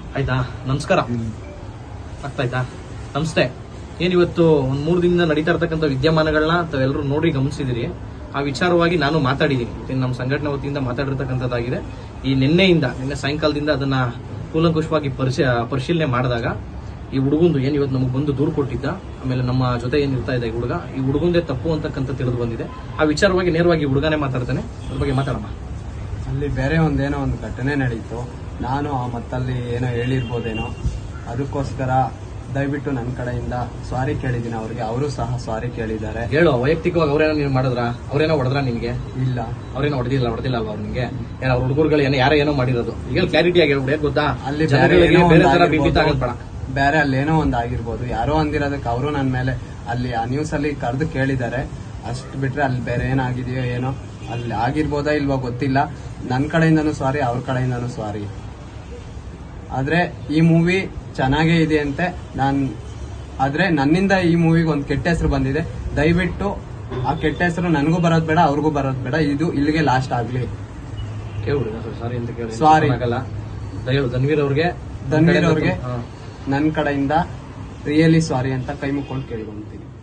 ಆಯ್ತಾ ನಮಸ್ಕಾರ ಅರ್ಥ ಆಯ್ತಾ ನಮಸ್ತೆ ಏನ್ ಇವತ್ತು ಒಂದ್ ಮೂರು ದಿನದಿಂದ ನಡೀತಾ ಇರ್ತಕ್ಕಂಥ ವಿದ್ಯಮಾನಗಳನ್ನ ತಾವೆಲ್ಲರೂ ನೋಡಿ ಗಮನಿಸಿದಿರಿ ಆ ವಿಚಾರವಾಗಿ ನಾನು ಮಾತಾಡಿದ್ದೀನಿ ಇವತ್ತಿನ ನಮ್ಮ ಸಂಘಟನೆ ವತಿಯಿಂದ ಮಾತಾಡಿರ್ತಕ್ಕಂಥದ್ದಾಗಿದೆ ಈ ನಿನ್ನೆಯಿಂದ ನಿನ್ನೆ ಸಾಯಂಕಾಲದಿಂದ ಅದನ್ನ ಕೂಲಂಕುಷವಾಗಿ ಪರಿಶೀ ಪರಿಶೀಲನೆ ಮಾಡಿದಾಗ ಈ ಹುಡುಗಂದು ಏನ್ ಇವತ್ತು ನಮಗೆ ಬಂದು ದೂರು ಕೊಟ್ಟಿದ್ದ ಆಮೇಲೆ ನಮ್ಮ ಜೊತೆ ಏನ್ ಇರ್ತಾ ಇದೆ ಈ ಹುಡುಗ ಈ ಹುಡುಗಂದೇ ತಪ್ಪು ಅಂತಕ್ಕಂಥ ತಿಳಿದು ಬಂದಿದೆ ಆ ವಿಚಾರವಾಗಿ ನೇರವಾಗಿ ಈ ಹುಡುಗನೇ ಮಾತಾಡ್ತಾನೆ ಅದ್ರ ಬಗ್ಗೆ ಮಾತಾಡಮ್ಮ ಅಲ್ಲಿ ಬೇರೆ ಒಂದೇನೋ ಒಂದು ಘಟನೆ ನಡೀತು ನಾನು ಆ ಮತ್ತಲ್ಲಿ ಏನೋ ಹೇಳಿರ್ಬೋದೇನೋ ಅದಕ್ಕೋಸ್ಕರ ದಯವಿಟ್ಟು ನನ್ನ ಕಡೆಯಿಂದ ಸಾರಿ ಕೇಳಿದ್ದೀನಿ ಅವ್ರಿಗೆ ಅವರು ಸಹ ಸಾರಿ ಕೇಳಿದ್ದಾರೆ ಹೇಳು ವೈಯಕ್ತಿಕವಾಗಿ ಅವ್ರೇನೋ ನೀನು ಮಾಡಿದ್ರ ಅವ್ರೇನೋ ಹೊಡೆದ್ರ ನಿನ್ಗೆ ಇಲ್ಲ ಅವ್ರೇನೋ ಹೊಡೆದಿಲ್ಲ ಹೊಡೆದಿಲ್ಲ ಅಲ್ವಾ ಅವ್ರು ನಿಮ್ಗೆ ಏನೋ ಅವ್ರ ಹುಡುಗರುಗಳು ಏನೋ ಯಾರೋ ಏನೋ ಮಾಡಿರೋದು ಈಗ ಕ್ಲಾರಿಟಿ ಆಗಿ ಹೇಳ್ಬಿಡಿ ಗೊತ್ತಾ ಅಲ್ಲಿ ಬೇರೆ ಜನಗಳಿಗೆ ಏನೋ ಬೇರೆ ಒಂದು ತರ ಬಿಂಬಿತ ಆಗಿರ್ಬೋದು. ಆಗದ್ ಬೇಡ ಬೇರೆ ಅಲ್ಲೇನೋ ಒಂದು ಆಗಿರ್ಬೋದು ಯಾರೋ ಅಂದಿರೋದಕ್ಕೆ ಅವರು ನನ್ನ ಮೇಲೆ ಅಲ್ಲಿ ಆ ನ್ಯೂಸ್ ಅಲ್ಲಿ ಕರೆದು ಕೇಳಿದ್ದಾರೆ ಅಷ್ಟು ಬಿಟ್ರೆ ಅಲ್ಲಿ ಬೇರೆ ಏನಾಗಿದೆಯೋ ಏನೋ ಅಲ್ಲಿ ಆಗಿರ್ಬೋದಾ ಇಲ್ವೋ ಗೊತ್ತಿಲ್ಲ ನನ್ನ ಕಡೆಯಿಂದನೂ ಸಾರಿ ಅವ್ರ ಕಡೆಯಿಂದನೂ ಸಾರಿ ಆದ್ರೆ ಈ ಮೂವಿ ಚೆನ್ನಾಗೇ ಇದೆ ಅಂತೆ ನಾನ್ ಆದ್ರೆ ನನ್ನಿಂದ ಈ ಮೂವಿಗೆ ಒಂದು ಕೆಟ್ಟ ಹೆಸರು ಬಂದಿದೆ ದಯವಿಟ್ಟು ಆ ಕೆಟ್ಟ ಹೆಸರು ನನಗೂ ಬರೋದ್ ಬೇಡ ಅವ್ರಿಗೂ ಬರೋದ್ ಬೇಡ ಇದು ಇಲ್ಲಿಗೆ ಲಾಸ್ಟ್ ಆಗ್ಲಿ ಕೇಳ್ಬಿಡಿ ಸಾರಿ ಅಂತ ಕೇಳಿ Sorry. ಆಗಲ್ಲ ದಯವು ಧನ್ವೀರ್ ಅವ್ರಿಗೆ ಧನ್ವೀರ್ ಅವ್ರಿಗೆ ಹಾ. ನನ್ನ ಕಡೆಯಿಂದ ರಿಯಲಿ ಸಾರಿ ಅಂತ ಕೈ ಮುಕ್ಕೊಂಡು ಕೇಳ್ಕೊಂತೀನಿ